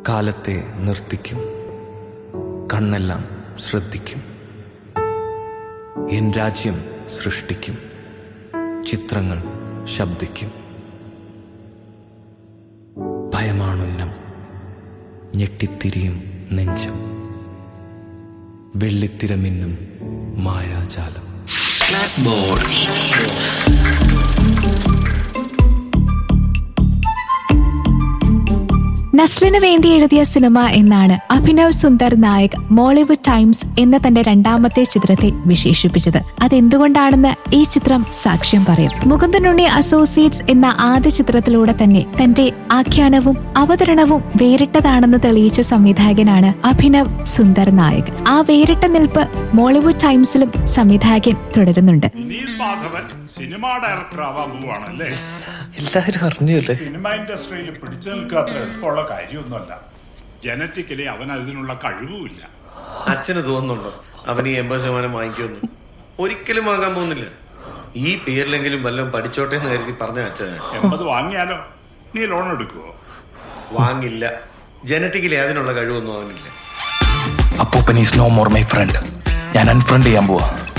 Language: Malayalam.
കാലത്തെ നിർത്തിക്കും കണ്ണെല്ലാം ശ്രദ്ധിക്കും എൻ രാജ്യം സൃഷ്ടിക്കും ചിത്രങ്ങൾ ശബ്ദിക്കും ഭയമാണുന്നം ഞെട്ടിത്തിരിയും നെഞ്ചം വെള്ളിത്തിരമിന്നും മായാജാലം നസ്ലിന് വേണ്ടി എഴുതിയ സിനിമ എന്നാണ് അഭിനവ് സുന്ദർ നായക് മോളിവുഡ് ടൈംസ് എന്ന തന്റെ രണ്ടാമത്തെ ചിത്രത്തെ വിശേഷിപ്പിച്ചത് അതെന്തുകൊണ്ടാണെന്ന് ഈ ചിത്രം സാക്ഷ്യം പറയും മുകുന്ദനുണ്ണി അസോസിയേറ്റ്സ് എന്ന ആദ്യ ചിത്രത്തിലൂടെ തന്നെ തന്റെ ആഖ്യാനവും അവതരണവും വേറിട്ടതാണെന്ന് തെളിയിച്ച സംവിധായകനാണ് അഭിനവ് സുന്ദർ നായക് ആ വേറിട്ട നിൽപ്പ് മോളിവുഡ് ടൈംസിലും സംവിധായകൻ തുടരുന്നുണ്ട് വിനീത് മാധവൻ സിനിമാ ഡയറക്ടർ ആവാൻ പോവാണല്ലേ എല്ലാവരും അറിഞ്ഞല്ലേ സിനിമ ഇൻഡസ്ട്രിയിൽ പിടിച്ചു നിൽക്കാത്ര എളുപ്പമുള്ള കാര്യമൊന്നുമല്ല ജനറ്റിക്കലി അവൻ അതിനുള്ള കഴിവുമില്ല അച്ഛന് തോന്നുന്നുണ്ടോ അവൻ ഈ എൺപത് ശതമാനം വാങ്ങിക്കുമെന്ന് ഒരിക്കലും വാങ്ങാൻ പോകുന്നില്ല ഈ പേരിലെങ്കിലും വല്ലതും പഠിച്ചോട്ടെ എന്ന് കരുതി പറഞ്ഞ അച്ഛൻ എൺപത് വാങ്ങിയാലോ നീ ലോൺ എടുക്കുവോ വാങ്ങില്ല ജനറ്റിക്കലി അതിനുള്ള കഴിവൊന്നും അവനില്ല അപ്പൂപ്പൻ is no more my friend ഞാൻ അൺഫ്രണ്ട് ചെയ്യാൻ പോവാ